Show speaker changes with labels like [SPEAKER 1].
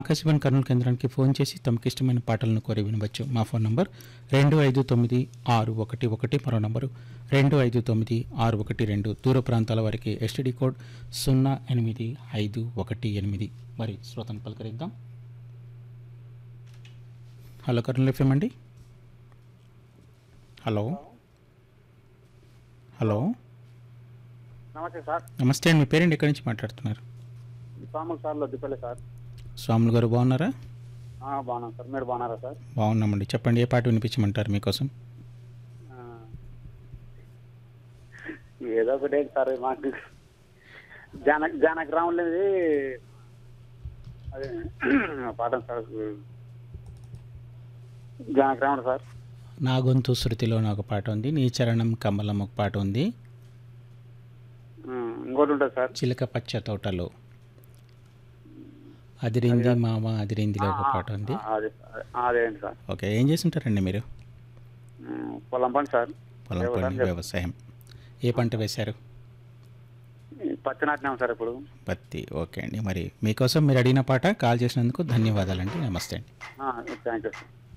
[SPEAKER 1] ఆకాశవాణి కర్నూలు కేంద్రానికి ఫోన్ చేసి తమకు ఇష్టమైన పాటలను కోరి వినవచ్చు మా ఫోన్ నంబర్ రెండు ఐదు తొమ్మిది ఆరు ఒకటి ఒకటి మరో నంబరు రెండు ఐదు తొమ్మిది ఆరు ఒకటి రెండు దూర ప్రాంతాల వారికి ఎస్టీడీ కోడ్ సున్నా ఎనిమిది ఐదు ఒకటి ఎనిమిది మరి శ్రోతను పలకరిద్దాం హలో కర్నూలు ఎఫ్ఎం అండి హలో హలో
[SPEAKER 2] నమస్తే సార్
[SPEAKER 1] నమస్తే అండి మీ పేరెంట్ ఎక్కడి నుంచి మాట్లాడుతున్నారు
[SPEAKER 2] స్వాములు సార్ లొద్దిపల్లి సార్
[SPEAKER 1] స్వాములు గారు బాగున్నారా
[SPEAKER 2] ఆ, బాగున్నాం సార్ మీరు బాగున్నారా సార్
[SPEAKER 1] బాగున్నామండి చెప్పండి ఏ పాట వినిపించమంటారు మీకోసం
[SPEAKER 2] ఆ, ఏదో ఒకటి ఏంటి సార్ మాకు జాన జానగ్రాములది అదే పాఠం సార్ జానగ్రాముడు సార్
[SPEAKER 1] నా గొంతు శృతిలో ఒక పాట ఉంది నీ చరణం కమలం ఒక పాట ఉంది
[SPEAKER 2] ఆ, ఇంకోటి ఉంటుంది సార్
[SPEAKER 1] చిలక పచ్చ తోటలో అదిరింది మామ అదిరిందిలో ఒక పాట ఉంది
[SPEAKER 2] ఆ, అదే అదేంటి సార్
[SPEAKER 1] ఓకే ఏం చేస్తుంటారండి మీరు
[SPEAKER 2] ఉమ్, పొలం పని సార్
[SPEAKER 1] పొలం
[SPEAKER 2] వ్యవసాయం
[SPEAKER 1] పని వ్యవసాయం ఏ పంట వేశారు
[SPEAKER 2] పచ్చి నాటినాం సార్ ఇప్పుడు
[SPEAKER 1] పత్తి ఓకే అండి మరి మీకోసం మీరు అడిగిన పాట కాల్ చేసినందుకు ధన్యవాదాలండి నమస్తే అండి
[SPEAKER 2] థ్యాంక్ యూ సార్